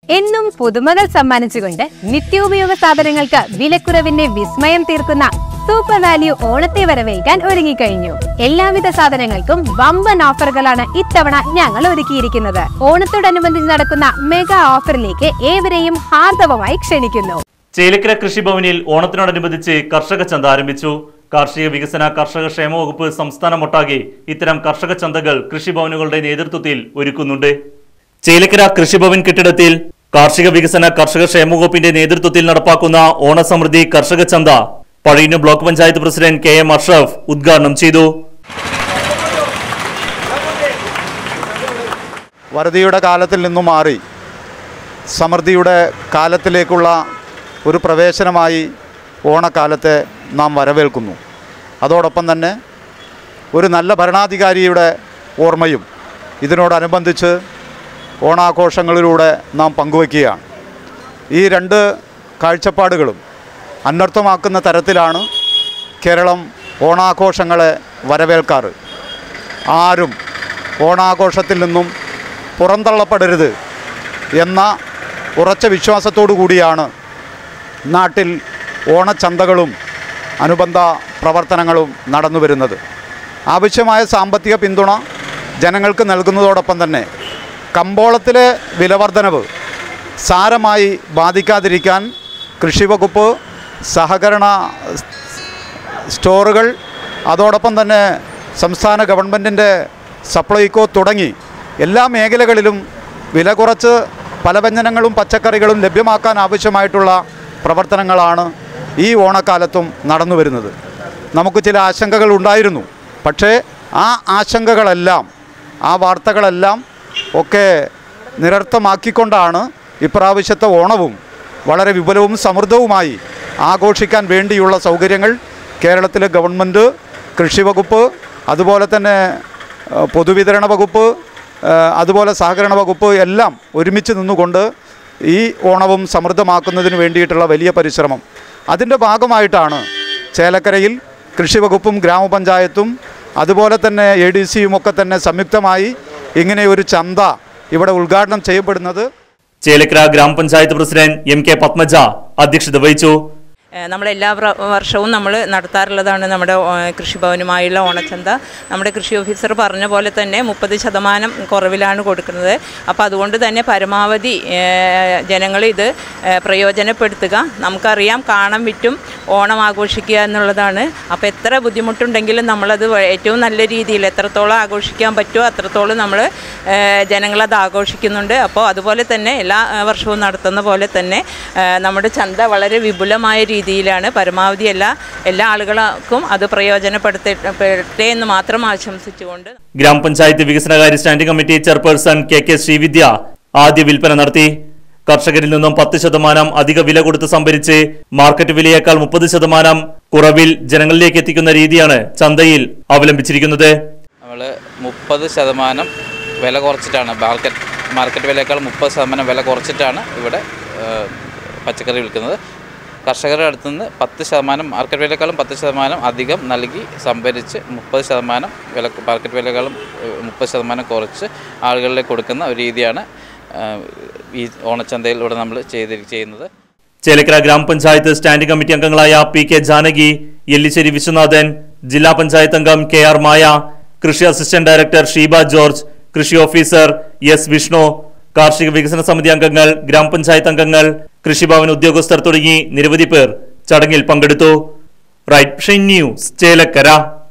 എന്നും പുതുമകൾ സമ്മാനിച്ചുകൊണ്ട് നിത്യോപയോഗ സാധനങ്ങൾക്ക് വിലക്കുറവിന്റെ വിസ്മയം തീർക്കുന്ന സൂപ്പർ വാല്യൂ ഓണത്തെ വരവേൽക്കാൻ ഒരുങ്ങിക്കഴിഞ്ഞു എല്ലാവിധ സാധനങ്ങൾക്കും വമ്പൻ ഓഫറുകളാണ് ഇത്തവണ ഞങ്ങൾ ഒരുക്കിയിരിക്കുന്നത് ഓണത്തോടനുബന്ധിച്ച് നടക്കുന്ന മെഗാ ഓഫറിലേക്ക് ഏവരെയും ഹാർദവമായി ക്ഷണിക്കുന്നു ചേലക്കര കൃഷിഭവനിൽ ഓണത്തിനോടനുബന്ധിച്ച് കർഷക ചന്ത ആരംഭിച്ചു കാർഷിക വികസന കർഷക ക്ഷേമ വകുപ്പ് സംസ്ഥാനമൊട്ടാകെ ഇത്തരം കർഷക ചന്തകൾ കൃഷിഭവനുകളുടെ നേതൃത്വത്തിൽ ഒരുക്കുന്നുണ്ട് ചേലക്കര കൃഷിഭവൻ കെട്ടിടത്തിൽ കാർഷിക വികസന കർഷക ക്ഷേമ വകുപ്പിന്റെ നേതൃത്വത്തിൽ നടപ്പാക്കുന്ന ഓണസമൃദ്ധി കർഷക ചന്ത Pazhayannur block panchayat president K M Ashraf ഉദ്ഘാടനം ചെയ്തു വറുതിയുടെ കാലത്തിൽ നിന്നും മാറി സമൃദ്ധിയുടെ കാലത്തിലേക്കുള്ള ഒരു പ്രവേശനമായി ഓണക്കാലത്തെ നാം വരവേൽക്കുന്നു അതോടൊപ്പം തന്നെ ഒരു നല്ല ഭരണാധികാരിയുടെ ഓർമ്മയും ഇതിനോടനുബന്ധിച്ച് ഓണാഘോഷങ്ങളിലൂടെ നാം പങ്കുവയ്ക്കുകയാണ് ഈ രണ്ട് കാഴ്ചപ്പാടുകളും അനർത്ഥമാക്കുന്ന തരത്തിലാണ് കേരളം ഓണാഘോഷങ്ങളെ വരവേൽക്കാറ് ആരും ഓണാഘോഷത്തിൽ നിന്നും പുറന്തള്ളപ്പെടരുത് എന്ന ഉറച്ച വിശ്വാസത്തോടു കൂടിയാണ് നാട്ടിൽ ഓണച്ചന്തകളും അനുബന്ധ പ്രവർത്തനങ്ങളും നടന്നു വരുന്നത് ആവശ്യമായ സാമ്പത്തിക പിന്തുണ ജനങ്ങൾക്ക് നൽകുന്നതോടൊപ്പം തന്നെ കമ്പോളത്തിലെ വിലവർധനവ് സാരമായി ബാധിക്കാതിരിക്കാൻ കൃഷിവകുപ്പ് സഹകരണ സ്റ്റോറുകൾ അതോടൊപ്പം തന്നെ സംസ്ഥാന ഗവൺമെൻറ്റിൻ്റെ സപ്ലൈകോ തുടങ്ങി എല്ലാ മേഖലകളിലും വില കുറച്ച് പലവ്യഞ്ജനങ്ങളും പച്ചക്കറികളും ലഭ്യമാക്കാൻ ആവശ്യമായിട്ടുള്ള പ്രവർത്തനങ്ങളാണ് ഈ ഓണക്കാലത്തും നടന്നു വരുന്നത് നമുക്ക് ചില ആശങ്കകൾ ഉണ്ടായിരുന്നു പക്ഷേ ആ ആശങ്കകളെല്ലാം ആ വാർത്തകളെല്ലാം ഒക്കെ നിരർത്ഥമാക്കിക്കൊണ്ടാണ് ഇപ്രാവശ്യത്തെ ഓണവും വളരെ വിപുലവും സമൃദ്ധവുമായി ആഘോഷിക്കാൻ വേണ്ടിയുള്ള സൗകര്യങ്ങൾ കേരളത്തിലെ ഗവൺമെൻറ് കൃഷി വകുപ്പ് അതുപോലെ തന്നെ ആ, പൊതുവിതരണ വകുപ്പ് ആ, അതുപോലെ സഹകരണ വകുപ്പ് എല്ലാം ഒരുമിച്ച് നിന്നുകൊണ്ട് ഈ ഓണവും സമൃദ്ധമാക്കുന്നതിന് വേണ്ടിയിട്ടുള്ള വലിയ പരിശ്രമം അതിൻ്റെ ഭാഗമായിട്ടാണ് ചേലക്കരയിൽ കൃഷി വകുപ്പും ഗ്രാമപഞ്ചായത്തും അതുപോലെ തന്നെ എ ഡി സിയും ഒക്കെ തന്നെ സംയുക്തമായി ഇങ്ങനെ ഒരു ചന്ത ഇവിടെ ഉദ്ഘാടനം ചെയ്യപ്പെടുന്നത് ചേലക്കര ഗ്രാമപഞ്ചായത്ത് പ്രസിഡന്റ് എം കെ പത്മജ അധ്യക്ഷത വഹിച്ചു ഏഹ് നമ്മളെല്ലാ പ്ര- വർഷവും നമ്മൾ നടത്താറുള്ളതാണ് നമ്മുടെ ഏഹ് കൃഷിഭവനുമായുള്ള ഓണച്ചന്ത നമ്മുടെ കൃഷി ഓഫീസർ പറഞ്ഞ പോലെ തന്നെ മുപ്പത് ശതമാനം കുറവിലാണ് കൊടുക്കുന്നത് അപ്പോൾ അതുകൊണ്ട് തന്നെ പരമാവധി ജനങ്ങൾ ഇത് ഏഹ് പ്രയോജനപ്പെടുത്തുക നമുക്കറിയാം കാണം വിറ്റും ഓണം ആഘോഷിക്കുക എന്നുള്ളതാണ് അപ്പോൾ എത്ര ബുദ്ധിമുട്ടുണ്ടെങ്കിലും നമ്മളത് വ- ഏറ്റവും നല്ല രീതിയിൽ എത്രത്തോളം ആഘോഷിക്കാൻ പറ്റുമോ അത്രത്തോളം നമ്മൾ ജനങ്ങളത് ആഘോഷിക്കുന്നുണ്ട് അപ്പോൾ അതുപോലെ തന്നെ എല്ലാ ഏഹ് വർഷവും നടത്തുന്ന പോലെ തന്നെ ഏഹ് നമ്മുടെ ചന്ത വളരെ വിപുലമായ രീതിയിലാണ് പരമാവധി എല്ലാ എല്ലാ ആളുകൾക്കും അത് പ്രയോജനപ്പെടുത്തട്ടെ എന്ന് മാത്രം ആശംസിച്ചുകൊണ്ട് ഗ്രാമപഞ്ചായത്ത് വികസനകാര്യ standing committee chairperson K K Sreevidya ആദ്യ വിൽപ്പന നടത്തി കർഷകരിൽ നിന്നും പത്ത് ശതമാനം അധിക വില കൊടുത്ത് സംഭരിച്ച് മാർക്കറ്റ് വിലയേക്കാൾ മുപ്പത് ശതമാനം കുറവിൽ ജനങ്ങളിലേക്ക് എത്തിക്കുന്ന രീതിയാണ് ചന്തയിൽ അവലംബിച്ചിരിക്കുന്നത് നമ്മൾ മുപ്പത് ശതമാനം വില കുറച്ചിട്ടാണ് മാർക്കറ്റ് മാർക്കറ്റ് വിലയേക്കാൾ മുപ്പത് ശതമാനം വില കുറച്ചിട്ടാണ് ഇവിടെ ഏഹ്, പച്ചക്കറി വിൽക്കുന്നത് കർഷകരുടെ അടുത്ത് നിന്ന് പത്ത് ശതമാനം മാർക്കറ്റ് വിലയേക്കാളും പത്ത് ശതമാനം അധികം നൽകി സംഭരിച്ച് മുപ്പത് ശതമാനം വില മാർക്കറ്റ് വിലയേക്കാളും ഏഹ്, മുപ്പത് ശതമാനം കുറച്ച് ആളുകളിലേക്ക് കൊടുക്കുന്ന ഒരു രീതിയാണ് ഏഹ്, ഈ ഓണച്ചന്തയിലൂടെ നമ്മൾ ചെയ്തി ചെയ്യുന്നത് ചേലക്കര ഗ്രാമപഞ്ചായത്ത് സ്റ്റാൻഡിംഗ് കമ്മിറ്റി അംഗങ്ങളായ പി കെ ജാനകി എല്ലിശ്ശേരി വിശ്വനാഥൻ ജില്ലാ പഞ്ചായത്ത് അംഗം കെ ആർ മായ കൃഷി അസിസ്റ്റന്റ് ഡയറക്ടർ ഷീബ ജോർജ് കൃഷി ഓഫീസർ എസ് വിഷ്ണു കാർഷിക വികസന സമിതി അംഗങ്ങൾ ഗ്രാമപഞ്ചായത്ത് അംഗങ്ങൾ കൃഷിഭവൻ ഉദ്യോഗസ്ഥർ തുടങ്ങി നിരവധി പേർ ചടങ്ങിൽ പങ്കെടുത്തു റൈറ്റ് ന്യൂസ് ചേലക്കര